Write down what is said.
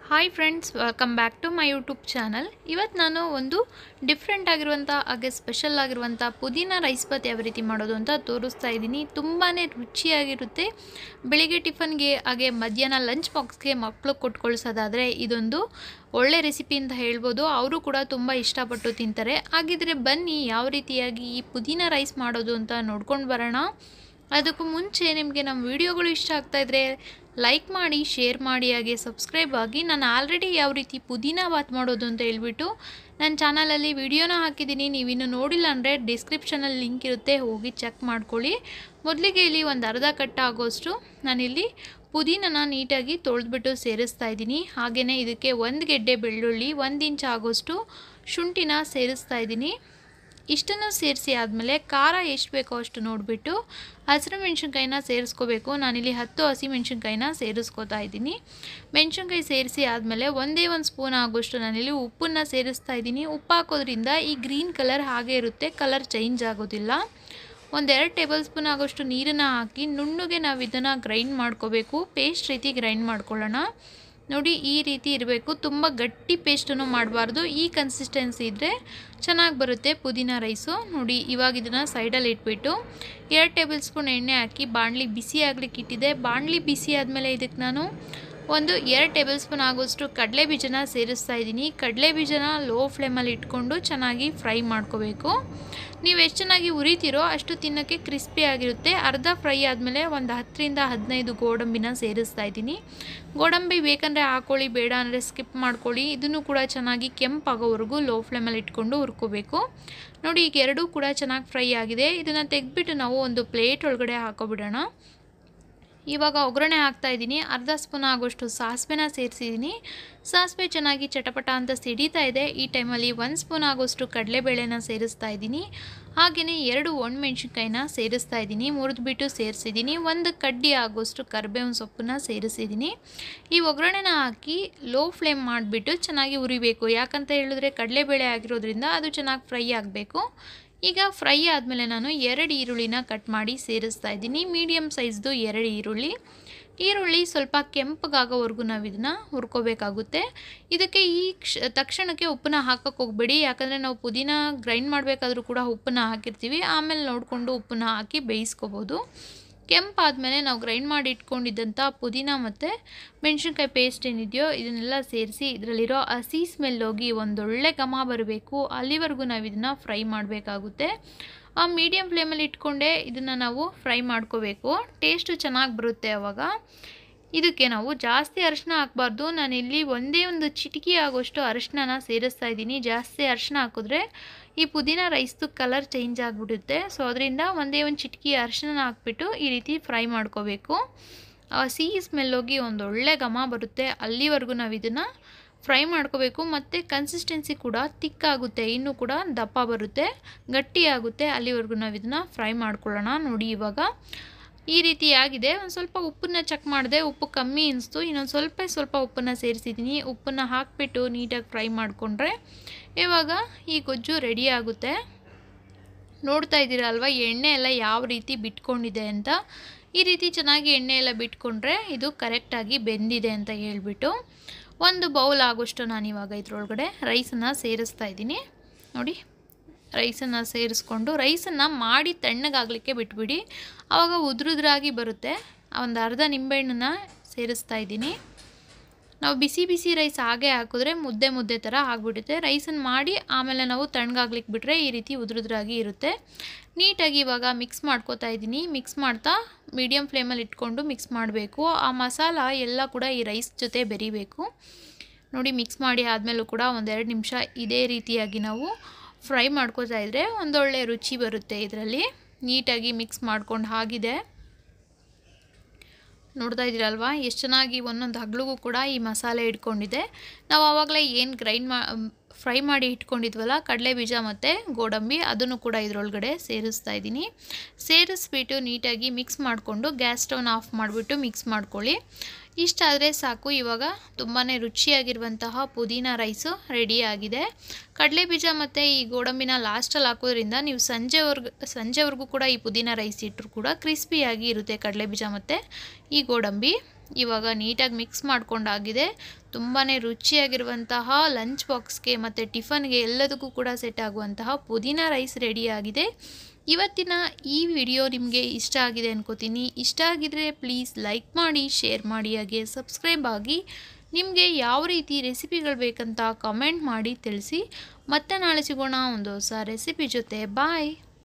hi friends welcome back to my YouTube channel ಇವತ್ತು ನಾನು ಒಂದು ಡಿಫ್ರೆಂಟ್ ಆಗಿರುವಂಥ ಹಾಗೆ ಸ್ಪೆಷಲ್ ಆಗಿರುವಂಥ ಪುದೀನ ರೈಸ್ ಬಾತ್ ಯಾವ ರೀತಿ ಮಾಡೋದು ಅಂತ ತೋರಿಸ್ತಾ ಇದ್ದೀನಿ ತುಂಬಾ ರುಚಿಯಾಗಿರುತ್ತೆ ಬೆಳಿಗ್ಗೆ ಟಿಫನ್ಗೆ ಹಾಗೆ ಮಧ್ಯಾಹ್ನ ಲಂಚ್ ಬಾಕ್ಸ್ಗೆ ಮಕ್ಕಳು ಕೊಟ್ಕೊಳ್ಸೋದಾದರೆ ಇದೊಂದು ಒಳ್ಳೆ ರೆಸಿಪಿ ಅಂತ ಹೇಳ್ಬೋದು ಅವರು ಕೂಡ ತುಂಬ ಇಷ್ಟಪಟ್ಟು ತಿಂತಾರೆ ಹಾಗಿದ್ರೆ ಬನ್ನಿ ಯಾವ ರೀತಿಯಾಗಿ ಈ ಪುದೀನ ರೈಸ್ ಮಾಡೋದು ಅಂತ ನೋಡ್ಕೊಂಡು ಬರೋಣ ಅದಕ್ಕೂ ಮುಂಚೆ ನಿಮಗೆ ನಮ್ಮ ವಿಡಿಯೋಗಳು ಇಷ್ಟ ಆಗ್ತಾ ಇದ್ರೆ ಲೈಕ್ ಮಾಡಿ ಶೇರ್ ಮಾಡಿ ಹಾಗೆ ಸಬ್ಸ್ಕ್ರೈಬ್ ಆಗಿ ನಾನು ಆಲ್ರೆಡಿ ಯಾವ ರೀತಿ ಪುದೀನ ಬಾತ್ ಮಾಡೋದು ಅಂತ ಹೇಳ್ಬಿಟ್ಟು ನನ್ನ ಚಾನಲಲ್ಲಿ ವಿಡಿಯೋನ ಹಾಕಿದ್ದೀನಿ ನೀವಿನ್ನು ನೋಡಿಲ್ಲ ಅಂದರೆ ಡಿಸ್ಕ್ರಿಪ್ಷನಲ್ಲಿ ಲಿಂಕ್ ಇರುತ್ತೆ ಹೋಗಿ ಚೆಕ್ ಮಾಡ್ಕೊಳ್ಳಿ ಮೊದಲಿಗೆ ಇಲ್ಲಿ ಒಂದು ಅರ್ಧ ಕಟ್ಟ ಆಗೋಷ್ಟು ನಾನಿಲ್ಲಿ ಪುದೀನನ ನೀಟಾಗಿ ತೊಳೆದ್ಬಿಟ್ಟು ಸೇರಿಸ್ತಾ ಇದ್ದೀನಿ ಹಾಗೆಯೇ ಇದಕ್ಕೆ ಒಂದು ಗೆಡ್ಡೆ ಬೆಳ್ಳುಳ್ಳಿ ಒಂದು ಇಂಚ್ ಆಗೋಷ್ಟು ಶುಂಠಿನ ಸೇರಿಸ್ತಾ ಇದ್ದೀನಿ ಇಷ್ಟನ್ನು ಸೇರಿಸಿ ಆದಮೇಲೆ ಖಾರ ಎಷ್ಟು ಬೇಕೋ ಅಷ್ಟು ನೋಡಿಬಿಟ್ಟು ಹಸಿರು ಮೆಣಸಿನ್ಕಾಯಿನ ಸೇರಿಸ್ಕೋಬೇಕು ನಾನಿಲ್ಲಿ ಹತ್ತು ಹಸಿ ಮೆಣಸಿನ್ಕಾಯಿನ ಸೇರಿಸ್ಕೋತಾ ಇದ್ದೀನಿ ಮೆಣಸಿನ್ಕಾಯಿ ಸೇರಿಸಿ ಆದಮೇಲೆ ಒಂದೇ ಒಂದು ಸ್ಪೂನ್ ಆಗೋಷ್ಟು ನಾನಿಲ್ಲಿ ಉಪ್ಪನ್ನು ಸೇರಿಸ್ತಾ ಇದ್ದೀನಿ ಉಪ್ಪು ಹಾಕೋದ್ರಿಂದ ಈ ಗ್ರೀನ್ ಕಲರ್ ಹಾಗೆ ಇರುತ್ತೆ ಕಲರ್ ಚೇಂಜ್ ಆಗೋದಿಲ್ಲ ಒಂದೆರಡು ಟೇಬಲ್ ಸ್ಪೂನ್ ಆಗೋಷ್ಟು ನೀರನ್ನು ಹಾಕಿ ನುಣ್ಣಗೆ ನಾವು ಇದನ್ನು ಗ್ರೈಂಡ್ ಮಾಡ್ಕೋಬೇಕು ಪೇಸ್ಟ್ ರೀತಿ ಗ್ರೈಂಡ್ ಮಾಡ್ಕೊಳ್ಳೋಣ ನೋಡಿ ಈ ರೀತಿ ಇರಬೇಕು ತುಂಬ ಗಟ್ಟಿ ಪೇಸ್ಟನ್ನು ಮಾಡಬಾರ್ದು ಈ ಕನ್ಸಿಸ್ಟೆನ್ಸಿ ಇದ್ದರೆ ಚೆನ್ನಾಗಿ ಬರುತ್ತೆ ಪುದೀನ ರೈಸು ನೋಡಿ ಇವಾಗ ಇದನ್ನು ಸೈಡಲ್ಲಿ ಇಟ್ಬಿಟ್ಟು ಎರಡು ಟೇಬಲ್ ಸ್ಪೂನ್ ಎಣ್ಣೆ ಹಾಕಿ ಬಾಣಲಿ ಬಿಸಿ ಆಗ್ಲಿಕ್ಕೆ ಇಟ್ಟಿದೆ ಬಾಣಲಿ ಬಿಸಿ ಆದಮೇಲೆ ಇದಕ್ಕೆ ನಾನು ಒಂದು ಎರಡು ಟೇಬಲ್ ಸ್ಪೂನ್ ಆಗೋಷ್ಟು ಕಡಲೆ ಬೀಜನ ಸೇರಿಸ್ತಾ ಇದ್ದೀನಿ ಕಡಲೆ ಬೀಜನ ಲೋ ಫ್ಲೇಮಲ್ಲಿ ಇಟ್ಕೊಂಡು ಚೆನ್ನಾಗಿ ಫ್ರೈ ಮಾಡ್ಕೋಬೇಕು ನೀವು ಎಷ್ಟು ಚೆನ್ನಾಗಿ ಉರಿತೀರೋ ಅಷ್ಟು ತಿನ್ನೋಕ್ಕೆ ಕ್ರಿಸ್ಪಿ ಆಗಿರುತ್ತೆ ಅರ್ಧ ಫ್ರೈ ಆದಮೇಲೆ ಒಂದು ಹತ್ತರಿಂದ ಹದಿನೈದು ಗೋಡಂಬಿನ ಸೇರಿಸ್ತಾ ಇದ್ದೀನಿ ಗೋಡಂಬಿ ಬೇಕಂದರೆ ಹಾಕೊಳ್ಳಿ ಬೇಡ ಅಂದರೆ ಸ್ಕಿಪ್ ಮಾಡ್ಕೊಳ್ಳಿ ಇದನ್ನು ಕೂಡ ಚೆನ್ನಾಗಿ ಕೆಂಪಾಗೋವರೆಗೂ ಲೋ ಫ್ಲೇಮಲ್ಲಿ ಇಟ್ಕೊಂಡು ಹುರ್ಕೋಬೇಕು ನೋಡಿ ಈಗ ಎರಡೂ ಕೂಡ ಚೆನ್ನಾಗಿ ಫ್ರೈ ಆಗಿದೆ ಇದನ್ನು ತೆಗೆದ್ಬಿಟ್ಟು ನಾವು ಒಂದು ಪ್ಲೇಟ್ ಒಳಗಡೆ ಹಾಕೋಬಿಡೋಣ ಇವಾಗ ಒಗ್ಗರಣೆ ಹಾಕ್ತಾ ಇದ್ದೀನಿ ಅರ್ಧ ಸ್ಪೂನ್ ಆಗೋಷ್ಟು ಸಾಸಿವೆನ ಸೇರಿಸಿದ್ದೀನಿ ಸಾಸಿವೆ ಚೆನ್ನಾಗಿ ಚಟಪಟ ಅಂತ ಸಿಡಿತಾ ಇದೆ ಈ ಟೈಮಲ್ಲಿ ಒಂದು ಸ್ಪೂನ್ ಆಗೋಷ್ಟು ಕಡಲೆಬೇಳೆನ ಸೇರಿಸ್ತಾ ಇದ್ದೀನಿ ಹಾಗೆಯೇ ಎರಡು ಒಣಮೆಣ್ಸಿನ್ಕಾಯಿನ ಸೇರಿಸ್ತಾ ಇದ್ದೀನಿ ಮುರಿದ್ಬಿಟ್ಟು ಸೇರಿಸಿದ್ದೀನಿ ಒಂದು ಕಡ್ಡಿ ಆಗೋಷ್ಟು ಕರಿಬೇವಿನ ಸೊಪ್ಪನ್ನ ಸೇರಿಸಿದ್ದೀನಿ ಈ ಒಗ್ಗರಣೆನ ಹಾಕಿ ಲೋ ಫ್ಲೇಮ್ ಮಾಡಿಬಿಟ್ಟು ಚೆನ್ನಾಗಿ ಉರಿಬೇಕು ಯಾಕಂತ ಹೇಳಿದ್ರೆ ಕಡಲೆಬೇಳೆ ಆಗಿರೋದ್ರಿಂದ ಅದು ಚೆನ್ನಾಗಿ ಫ್ರೈ ಆಗಬೇಕು ಈಗ ಫ್ರೈ ಆದಮೇಲೆ ನಾನು ಎರಡು ಈರುಳ್ಳಿನ ಕಟ್ ಮಾಡಿ ಸೇರಿಸ್ತಾ ಇದ್ದೀನಿ ಮೀಡಿಯಮ್ ಸೈಜ್ದು ಎರಡು ಈರುಳ್ಳಿ ಈರುಳ್ಳಿ ಸ್ವಲ್ಪ ಕೆಂಪಗಾಗೋವರೆಗೂ ನಾವು ಇದನ್ನು ಹುರ್ಕೋಬೇಕಾಗುತ್ತೆ ಇದಕ್ಕೆ ಈ ಕ್ಷ ತಕ್ಷಣಕ್ಕೆ ಉಪ್ಪನ್ನ ಹಾಕೋಕ್ಕೆ ಹೋಗ್ಬೇಡಿ ಯಾಕಂದರೆ ನಾವು ಪುದೀನ ಗ್ರೈಂಡ್ ಮಾಡಬೇಕಾದ್ರೂ ಕೂಡ ಉಪ್ಪನ್ನ ಹಾಕಿರ್ತೀವಿ ಆಮೇಲೆ ನೋಡಿಕೊಂಡು ಉಪ್ಪನ್ನ ಹಾಕಿ ಬೇಯಿಸ್ಕೋಬೋದು ಕೆಂಪಾದಮೇಲೆ ನಾವು ಗ್ರೈಂಡ್ ಮಾಡಿ ಇಟ್ಕೊಂಡಿದ್ದಂಥ ಪುದೀನ ಮತ್ತು ಮೆಣಸಿನ್ಕಾಯಿ ಪೇಸ್ಟ್ ಏನಿದೆಯೋ ಇದನ್ನೆಲ್ಲ ಸೇರಿಸಿ ಇದರಲ್ಲಿರೋ ಹಸಿ ಸ್ಮೆಲ್ ಹೋಗಿ ಒಂದೊಳ್ಳೆ ಘಮ ಬರಬೇಕು ಅಲ್ಲಿವರೆಗೂ ನಾವು ಇದನ್ನು ಫ್ರೈ ಮಾಡಬೇಕಾಗುತ್ತೆ ಆ ಮೀಡಿಯಮ್ ಫ್ಲೇಮಲ್ಲಿ ಇಟ್ಕೊಂಡೇ ಇದನ್ನು ನಾವು ಫ್ರೈ ಮಾಡ್ಕೋಬೇಕು ಟೇಸ್ಟು ಚೆನ್ನಾಗಿ ಬರುತ್ತೆ ಆವಾಗ ಇದಕ್ಕೆ ನಾವು ಜಾಸ್ತಿ ಅರಿಶಿನ ಹಾಕಬಾರ್ದು ನಾನಿಲ್ಲಿ ಒಂದೇ ಒಂದು ಚಿಟಿಕಿ ಆಗೋಷ್ಟು ಅರಿಶಿನ ಸೇರಿಸ್ತಾ ಇದ್ದೀನಿ ಜಾಸ್ತಿ ಅರಿಶಿನ ಹಾಕಿದ್ರೆ ಈ ಪುದೀನ ರೈಸ್ದು ಕಲರ್ ಚೇಂಜ್ ಆಗಿಬಿಡುತ್ತೆ ಸೊ ಅದರಿಂದ ಒಂದೇ ಒಂದು ಚಿಟಿಕಿ ಅರಿಶಿನ ಹಾಕ್ಬಿಟ್ಟು ಈ ರೀತಿ ಫ್ರೈ ಮಾಡ್ಕೋಬೇಕು ಸಿಹಿ ಸ್ಮೆಲ್ ಹೋಗಿ ಒಂದೊಳ್ಳೆ ಘಮ ಬರುತ್ತೆ ಅಲ್ಲಿವರೆಗೂ ನಾವು ಇದನ್ನು ಫ್ರೈ ಮಾಡ್ಕೋಬೇಕು ಮತ್ತು ಕನ್ಸಿಸ್ಟೆನ್ಸಿ ಕೂಡ ತಿಕ್ಕಾಗುತ್ತೆ ಇನ್ನೂ ಕೂಡ ದಪ್ಪ ಬರುತ್ತೆ ಗಟ್ಟಿಯಾಗುತ್ತೆ ಅಲ್ಲಿವರೆಗೂ ನಾವು ಇದನ್ನು ಫ್ರೈ ಮಾಡ್ಕೊಳ್ಳೋಣ ನೋಡಿ ಇವಾಗ ಈ ರೀತಿ ಆಗಿದೆ ಒಂದು ಸ್ವಲ್ಪ ಉಪ್ಪನ್ನ ಚೆಕ್ ಮಾಡಿದೆ ಉಪ್ಪು ಕಮ್ಮಿ ಅನಿಸ್ತು ಇನ್ನೊಂದು ಸ್ವಲ್ಪ ಸ್ವಲ್ಪ ಉಪ್ಪನ್ನು ಸೇರಿಸಿದ್ದೀನಿ ಉಪ್ಪನ್ನು ಹಾಕಿಬಿಟ್ಟು ನೀಟಾಗಿ ಫ್ರೈ ಮಾಡಿಕೊಂಡ್ರೆ ಇವಾಗ ಈ ಗೊಜ್ಜು ರೆಡಿ ಆಗುತ್ತೆ ನೋಡ್ತಾ ಇದ್ದೀರಲ್ವ ಎಣ್ಣೆ ಎಲ್ಲ ಯಾವ ರೀತಿ ಬಿಟ್ಕೊಂಡಿದೆ ಅಂತ ಈ ರೀತಿ ಚೆನ್ನಾಗಿ ಎಣ್ಣೆ ಎಲ್ಲ ಬಿಟ್ಕೊಂಡ್ರೆ ಇದು ಕರೆಕ್ಟಾಗಿ ಬೆಂದಿದೆ ಅಂತ ಹೇಳ್ಬಿಟ್ಟು ಒಂದು ಬೌಲ್ ಆಗೋಷ್ಟು ನಾನಿವಾಗ ಇದ್ರೊಳಗಡೆ ರೈಸನ್ನು ಸೇರಿಸ್ತಾ ಇದ್ದೀನಿ ನೋಡಿ ರೈಸನ್ನು ಸೇರಿಸ್ಕೊಂಡು ರೈಸನ್ನು ಮಾಡಿ ತಣ್ಣಗಾಗಲಿಕ್ಕೆ ಬಿಟ್ಬಿಡಿ ಆವಾಗ ಉದ್ರುದ್ರಾಗಿ ಬರುತ್ತೆ ಒಂದು ಅರ್ಧ ನಿಂಬೆಹಣ್ಣನ್ನ ಸೇರಿಸ್ತಾ ಇದ್ದೀನಿ ನಾವು ಬಿಸಿ ಬಿಸಿ ರೈಸ್ ಹಾಗೆ ಹಾಕಿದ್ರೆ ಮುದ್ದೆ ಮುದ್ದೆ ಥರ ಆಗಿಬಿಡುತ್ತೆ ರೈಸನ್ನು ಮಾಡಿ ಆಮೇಲೆ ನಾವು ತಣ್ಣಗಾಗ್ಲಿಕ್ಕೆ ಬಿಟ್ಟರೆ ಈ ರೀತಿ ಉದ್ರುದ್ರಾಗಿ ಇರುತ್ತೆ ನೀಟಾಗಿ ಇವಾಗ ಮಿಕ್ಸ್ ಮಾಡ್ಕೋತಾ ಇದ್ದೀನಿ ಮಿಕ್ಸ್ ಮಾಡ್ತಾ ಮೀಡಿಯಮ್ ಫ್ಲೇಮಲ್ಲಿ ಇಟ್ಕೊಂಡು ಮಿಕ್ಸ್ ಮಾಡಬೇಕು ಆ ಮಸಾಲ ಎಲ್ಲ ಕೂಡ ಈ ರೈಸ್ ಜೊತೆ ಬೆರಿಬೇಕು ನೋಡಿ ಮಿಕ್ಸ್ ಮಾಡಿ ಆದಮೇಲೂ ಕೂಡ ಒಂದೆರಡು ನಿಮಿಷ ಇದೇ ರೀತಿಯಾಗಿ ನಾವು ಫ್ರೈ ಮಾಡ್ಕೋತಾ ಇದ್ದರೆ ಒಂದೊಳ್ಳೆ ರುಚಿ ಬರುತ್ತೆ ಇದರಲ್ಲಿ ನೀಟಾಗಿ ಮಿಕ್ಸ್ ಮಾಡ್ಕೊಂಡು ಆಗಿದೆ ನೋಡ್ತಾ ಇದ್ದೀರಲ್ವಾ ಎಷ್ಟು ಚೆನ್ನಾಗಿ ಒಂದೊಂದು ಹಗ್ಳಿಗೂ ಕೂಡ ಈ ಮಸಾಲೆ ಇಟ್ಕೊಂಡಿದೆ ನಾವು ಆವಾಗಲೇ ಏನು ಗ್ರೈಂಡ್ ಮಾ ಫ್ರೈ ಮಾಡಿ ಇಟ್ಕೊಂಡಿದ್ವಲ್ಲ ಕಡಲೆ ಬೀಜ ಮತ್ತು ಗೋಡಂಬಿ ಅದನ್ನು ಕೂಡ ಇದರೊಳಗಡೆ ಸೇರಿಸ್ತಾ ಇದ್ದೀನಿ ಸೇರಿಸ್ಬಿಟ್ಟು ನೀಟಾಗಿ ಮಿಕ್ಸ್ ಮಾಡಿಕೊಂಡು ಗ್ಯಾಸ್ ಸ್ಟವ್ನ ಆಫ್ ಮಾಡಿಬಿಟ್ಟು ಮಿಕ್ಸ್ ಮಾಡ್ಕೊಳ್ಳಿ ಇಷ್ಟಾದರೆ ಸಾಕು ಇವಾಗ ತುಂಬಾ ರುಚಿಯಾಗಿರುವಂತಹ ಪುದೀನ ರೈಸು ರೆಡಿ ಆಗಿದೆ ಕಡಲೆ ಬೀಜ ಮತ್ತು ಈ ಗೋಡಂಬಿನ ಲಾಸ್ಟಲ್ಲಿ ಹಾಕೋದ್ರಿಂದ ನೀವು ಸಂಜೆವರೆಗೂ ಸಂಜೆವರೆಗೂ ಕೂಡ ಈ ಪುದೀನ ರೈಸ್ ಇಟ್ಟರು ಕೂಡ ಕ್ರಿಸ್ಪಿಯಾಗಿ ಇರುತ್ತೆ ಕಡಲೆ ಬೀಜ ಮತ್ತು ಈ ಗೋಡಂಬಿ ಇವಾಗ ನೀಟಾಗಿ ಮಿಕ್ಸ್ ಮಾಡ್ಕೊಂಡಾಗಿದೆ ತುಂಬಾ ರುಚಿಯಾಗಿರುವಂತಹ ಲಂಚ್ ಬಾಕ್ಸ್ಗೆ ಮತ್ತು ಟಿಫನ್ಗೆ ಎಲ್ಲದಕ್ಕೂ ಕೂಡ ಸೆಟ್ ಆಗುವಂತಹ ಪುದೀನ ರೈಸ್ ರೆಡಿಯಾಗಿದೆ ಇವತ್ತಿನ ಈ ವಿಡಿಯೋ ನಿಮಗೆ ಇಷ್ಟ ಆಗಿದೆ ಅನ್ಕೋತೀನಿ ಇಷ್ಟ ಆಗಿದರೆ ಪ್ಲೀಸ್ ಲೈಕ್ ಮಾಡಿ ಶೇರ್ ಮಾಡಿ ಹಾಗೆ ಸಬ್ಸ್ಕ್ರೈಬ್ ಆಗಿ ನಿಮಗೆ ಯಾವ ರೀತಿ ರೆಸಿಪಿಗಳು ಬೇಕಂತ ಕಮೆಂಟ್ ಮಾಡಿ ತಿಳಿಸಿ ಮತ್ತೆ ನಾಳೆ ಸಿಗೋಣ ಒಂದು ಹೊಸ ರೆಸಿಪಿ ಜೊತೆ ಬಾಯ್